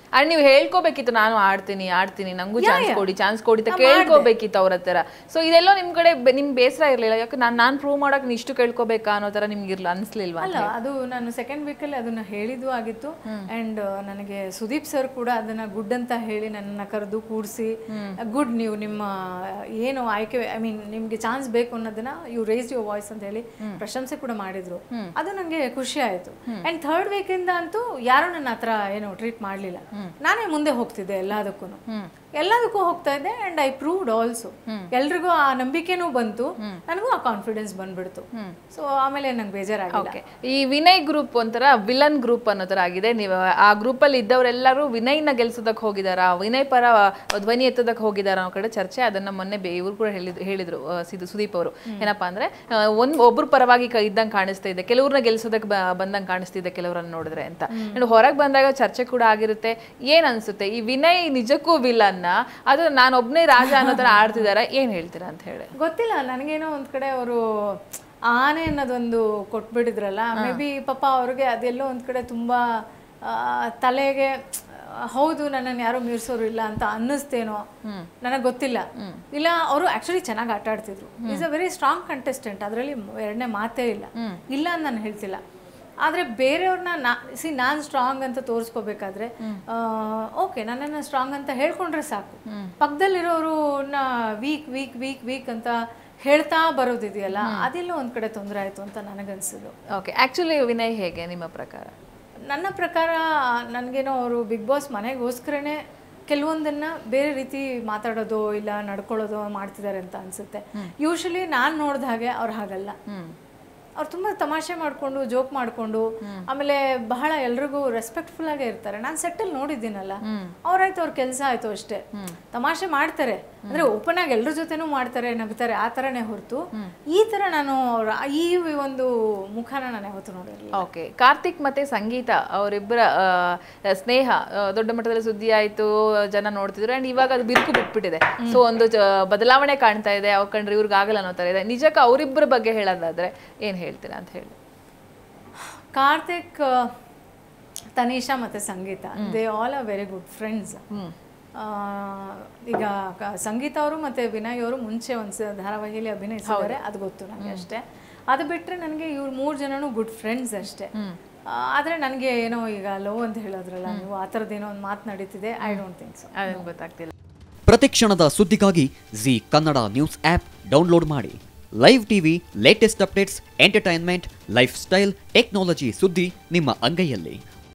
And ನೀವು ಹೇಳ್ಕೋಬೇಕಿತ್ತು ನಾನು ಆಡ್ತೀನಿ ಆಡ್ತೀನಿ ನಂಗೂ ಚಾನ್ಸ್ yeah. ಕೊಡಿ ಚಾನ್ಸ್ ಕೊಡಿ ಅಂತ ನಾ ಕೇಳ್ಕೋಬೇಕಿತ್ತು ಅವ್ರ ಹತ್ರ ಸೊ ಇದೆಲ್ಲೋ ನಿಮ್ ಕಡೆ ಬೆ- ನಿಮ್ ಬೇಸರ ಇರ್ಲಿಲ್ಲ ಯಾಕೆ ನಾನು ನಾನು ಪ್ರೂವ್ ಮಾಡಕ್ ನೀವ್ ಇಷ್ಟು ಕೇಳ್ಕೋಬೇಕಾ ಅನ್ನೋ ತರ ನಿಮ್ಗೆ ಇರ್ಲ ಅನ್ಸ್ಲಿಲ್ವಾ ಅಲ್ಲ ಅದು ನಾನು ಸೆಕೆಂಡ್ ವೀಕಲ್ಲಿ ಅದನ್ನ ಹೇಳಿದ್ದು ಆಗಿತ್ತು ಅಂಡ್ ನನಗೆ ಸುದೀಪ್ ಸರ್ ಕೂಡ ಅದನ್ನ ಗುಡ್ ಅಂತ ಹೇಳಿ ನನ್ನನ್ನ ಕರೆದು ಕೂಡಿಸಿ ಗುಡ್ ನೀವು ನಿಮ್ಮ ಏನು ಆಯ್ಕೆ ಐ ಮೀನ್ ನಿಮ್ಗೆ ಚಾನ್ಸ್ ಬೇಕು ಅನ್ನೋದನ್ನ ಯು ರೇಸ್ ಯುವರ್ ವಾಯ್ಸ್ ಅಂತ ಹೇಳಿ ಪ್ರಶಂಸೆ ಕೂಡ ಮಾಡ್ತಿದ್ರು ಅದು ನನಗೆ ಖುಷಿ ಆಯ್ತು ಅಂಡ್ ಥರ್ಡ್ ವೀಕಿಂದ ಅಂತೂ ಯಾರು ನನ್ನ ಹತ್ರ ಏನು ಟ್ರೀಟ್ ಮಾಡಲಿಲ್ಲ ನಾನೇ ಮುಂದೆ ಹೋಗ್ತಿದ್ದೆ ಎಲ್ಲದಕ್ಕೂ ಎಲ್ಲದಕ್ಕೂ ಹೋಗ್ತಾ ಇದ್ದೆ ಅಂಡ್ ಐ ಪ್ರೂವ್ಡ್ ಆಲ್ಸೋ ಎಲ್ರಿಗೂ ಆ ನಂಬಿಕೆನೂ ಬಂತು ನನಗೂ ಆ ಕಾನ್ಫಿಡೆನ್ಸ್ ಬಂದ್ಬಿಡ್ತು ಸೊ ಆಮೇಲೆ ನಂಗೆ ಬೇಜಾರಾಗಿಲ್ಲ ಓಕೆ ಈ ವಿನಯ್ ಗ್ರೂಪ್ ಒಂಥರ ವಿಲನ್ ಗ್ರೂಪ್ ಅನ್ನೋ ತರ ಆಗಿದೆ ನೀವು ಆ ಗ್ರೂಪ್ ಅಲ್ಲಿ ಇದ್ದವರೆಲ್ಲರೂ ವಿನಯ್ನ ಗೆಲ್ಸೋದಕ್ ಹೋಗಿದಾರ ವಿನಯ್ ಪರ ಧ್ವನಿ ಎತ್ತೋದಕ್ ಹೋಗಿದಾರ ಅನ್ನೋ ಕಡೆ ಚರ್ಚೆ ಅದನ್ನ ಮೊನ್ನೆ ಬೆ- ಇವ್ರು ಕೂಡ ಹೇಳಿದ್ರು ಹೇಳಿದ್ರು ಆ, ಸಿದ್ದು ಸುದೀಪ್ ಅವರು ಏನಪ್ಪಾ ಅಂದ್ರೆ ಆ, ಒಂದ್ ಒಬ್ರು ಪರವಾಗಿ ಕ- ಇದ್ದಂಗೆ ಕಾಣಿಸ್ತಾ ಇದೆ ಕೆಲವ್ರನ್ನ ಗೆಲ್ಸೋದಕ್ ಬ- ಬಂದಂಗೆ ಕಾಣಿಸ್ತಿದೆ ಕೆಲವ್ರನ್ನ ನೋಡಿದ್ರೆ ಅಂತ ಅಂಡ್ ಹೊರಗೆ ಬಂದಾಗ ಚರ್ಚೆ ಕೂಡ ಆಗಿರುತ್ತೆ ಏನ್ ಅನ್ಸುತ್ತೆ ಈ ವಿನಯ್ ನಿಜಕ್ಕೂ ವಿಲನ್ನ ಅದು ನಾನೊಬ್ನೇ ರಾಜ ಅನ್ನೋ ತರ ಆಡ್ತಿದಾರ ಏನ್ ಹೇಳ್ತೀರಾ ಅಂತ ಹೇಳಿ ಗೊತ್ತಿಲ್ಲ ನನಗೇನೋ ಒಂದ್ ಕಡೆ ಅವರು ಆನೆ ಅನ್ನೋದೊಂದು ಕೊಟ್ಬಿಟ್ಟಿದ್ರಲ್ಲ ಮೇ ಬಿ ಪಾಪ ಅವ್ರಿಗೆ ಅದೆಲ್ಲೋ ಒಂದ್ ಕಡೆ ತುಂಬಾ ಆ, ತಲೆಗೆ ಆ, ಹೌದು ನನ್ನನ್ನು ಯಾರು ಮೀರ್ಸೋರು ಇಲ್ಲ ಅಂತ ಅನ್ನಿಸ್ತೇನೋ ನನಗೆ ಗೊತ್ತಿಲ್ಲ ಇಲ್ಲ ಅವರು ಆಕ್ಚುಲಿ ಚೆನ್ನಾಗಿ ಆಟ ಆಡ್ತಿದ್ರು is a very strong contestant ಅದರಲ್ಲಿ ಎರಡನೇ ಮಾತೇ ಇಲ್ಲ ಇಲ್ಲ ಅಂತ ನಾನು ಹೇಳ್ತಿಲ್ಲ ಆದರೆ ಬೇರೆಯವ್ರನ್ನ ನಾ ಸಿ ನಾನು ಸ್ಟ್ರಾಂಗ್ ಅಂತ ತೋರಿಸ್ಕೋಬೇಕಾದ್ರೆ ಓಕೆ ನನ್ನನ್ನು ಸ್ಟ್ರಾಂಗ್ ಅಂತ ಹೇಳ್ಕೊಂಡ್ರೆ ಸಾಕು ಪಕ್ಕದಲ್ಲಿರೋರನ್ನ ವೀಕ್ ವೀಕ್ ವೀಕ್ ವೀಕ್ ಅಂತ ಹೇಳ್ತಾ ಬರೋದಿದೆಯಲ್ಲ ಅದೆಲ್ಲ ಒಂದ್ ಕಡೆ ತೊಂದರೆ ಆಯ್ತು ಅಂತ ನನಗನ್ಸಿದ್ದು ಓಕೆ ಆಕ್ಚುಲಿ ವಿನಯ್ ಹೇಗೆ ನಿಮ್ಮ ಪ್ರಕಾರ ನನ್ನ ಪ್ರಕಾರ ನನಗೇನೋ ಅವರು ಬಿಗ್ ಬಾಸ್ ಮನೆಗೋಸ್ಕರನೇ ಕೆಲವೊಂದನ್ನ ಬೇರೆ ರೀತಿ ಮಾತಾಡೋದು ಇಲ್ಲ ನಡ್ಕೊಳ್ಳೋದು ಮಾಡ್ತಿದ್ದಾರೆ ಅಂತ ಅನ್ಸುತ್ತೆ ಯೂಶಲಿ ನಾನು ನೋಡ್ದ ಹಾಗೆ ಅವ್ರು ಹಾಗಲ್ಲ ಅವ್ರು ತುಂಬಾ ತಮಾಷೆ ಮಾಡ್ಕೊಂಡು ಜೋಕ್ ಮಾಡ್ಕೊಂಡು ಆಮೇಲೆ ಬಹಳ ಎಲ್ರಿಗೂ ರೆಸ್ಪೆಕ್ಟ್ಫುಲ್ ಆಗೇ ಇರ್ತಾರೆ ನಾನು ಸೆಟ್ಟಲ್ಲಿ ನೋಡಿದ್ದೀನಲ್ಲ ಅವ್ರಾಯ್ತು ಅವ್ರ ಕೆಲಸ ಆಯ್ತು ಅಷ್ಟೇ ತಮಾಷೆ ಮಾಡ್ತಾರೆ ಅಂದ್ರೆ ಓಪನ್ ಆಗಿ ಎಲ್ರ ಜೊತೆನೂ ಮಾಡ್ತಾರೆ ನಗ್ತಾರೆ ಆ ಥರನೇ ಹೊರತು ಈ ತರ ನಾನು ಅವ್ರ ಈ ಒಂದು ಮುಖನ ನಾನು ಯಾವತ್ತೂ ನೋಡಿರಲಿಲ್ಲ ಓಕೆ ಕಾರ್ತಿಕ್ ಮತ್ತೆ ಸಂಗೀತ ಅವರಿಬ್ಬರ ಸ್ನೇಹ ಆ, ದೊಡ್ಡ ಮಟ್ಟದಲ್ಲಿ ಸುದ್ದಿ ಆಯ್ತು ಜನ ನೋಡ್ತಿದ್ರು ಅಂಡ್ ಇವಾಗ ಅದು ಬಿರುಕು ಬಿಟ್ಬಿಟ್ಟಿದೆ ಸೊ ಒಂದು ಜ- ಬದಲಾವಣೆ ಕಾಣ್ತಾ ಇದೆ ಅವ್ರ ಕಂಡ್ರೆ ಇವ್ರಿಗೆ ಆಗಲ್ಲ ಅನ್ನೋ ತರ ಇದೆ ನಿಜಕ್ಕೆ ಅವರಿಬ್ಬರ ಬಗ್ಗೆ ಹೇಳೋದಾದ್ರೆ ಏನ್ ಹೇಳ್ತೀರಾ ಅಂತ ಹೇಳಿ ಕಾರ್ತಿಕ್ ಆ, ತನೀಷಾ ಮತ್ತೆ Sangeetha they all are very good friends ಈಗ ಕ- ಸಂಗೀತ ಅವರು ಮತ್ತೆ ವಿನಯ್ ಅವರು ಮುಂಚೆ ಒಂದು ಧಾರಾವಾಹಿಯಲ್ಲಿ ಅಭಿನಯಿಸಿದ್ದಾರೆ ಅದು ಗೊತ್ತು ನನಗೆ ಅಷ್ಟೇ ಅದು ಬಿಟ್ರೆ ನನಗೆ ಇವ್ರು ಮೂರು ಜನನು ಗುಡ್ ಫ್ರೆಂಡ್ಸ್ ಅಷ್ಟೇ ಆ, ಆದ್ರೆ ನನಗೆ ಏನೋ ಈಗ ಲವ್ ಅಂತ ಹೇಳೋದ್ರಲ್ಲ ನೀವು ಆ ಥರದ್ದೇನೋ ಒಂದು ಮಾತು ನಡೀತಿದೆ ಐ ಡೋಂಟ್ ಥಿಂಕ್ ಸೊ ಅದೇನು ಗೊತ್ತಾಗ್ತಿಲ್ಲ ಪ್ರತಿಕ್ಷಣದ ಸುದ್ದಿಗಾಗಿ Zee Kannada news app download ಮಾಡಿ live TV latest updates entertainment lifestyle technology ಸುದ್ದಿ ನಿಮ್ಮ ಅಂಗೈಯಲ್ಲಿ